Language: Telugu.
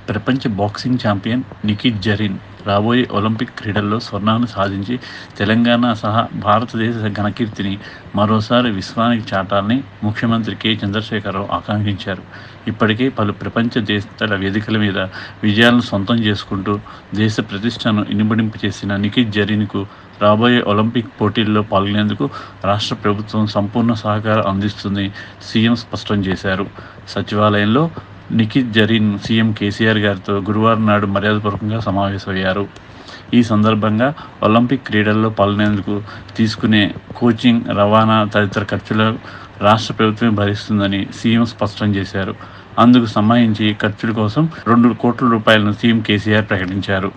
ప్రపంచ బాక్సింగ్ ఛాంపియన్ నిఖిత్ జరీన్ రాబోయే ఒలింపిక్ క్రీడల్లో స్వర్ణాన్ని సాధించి తెలంగాణ సహా భారతదేశ ఘనకీర్తిని మరోసారి విశ్వానికి చాటాలని ముఖ్యమంత్రి కె చంద్రశేఖరరావు ఆకాంక్షించారు ఇప్పటికే పలు ప్రపంచ దేశాల వేదికల మీద విజయాలను సొంతం చేసుకుంటూ దేశ ప్రతిష్టను ఇనుబడింపు చేసిన నిఖిత్ జరీన్కు రాబోయే ఒలింపిక్ పోటీల్లో పాల్గొనేందుకు రాష్ట్ర ప్రభుత్వం సంపూర్ణ సహకారం అందిస్తుంది సీఎం స్పష్టం చేశారు సచివాలయంలో నిఖిత్ జరీన్ సీఎం కేసీఆర్ గారితో గురువారం నాడు మర్యాదపూర్వకంగా సమావేశమయ్యారు ఈ సందర్భంగా ఒలింపిక్ క్రీడల్లో పాల్గొనేందుకు తీసుకునే కోచింగ్ రవాణా తదితర ఖర్చులు రాష్ట్ర ప్రభుత్వమే భరిస్తుందని సీఎం స్పష్టం చేశారు అందుకు సంబంధించి ఖర్చుల కోసం రెండు కోట్ల రూపాయలను సీఎం కేసీఆర్ ప్రకటించారు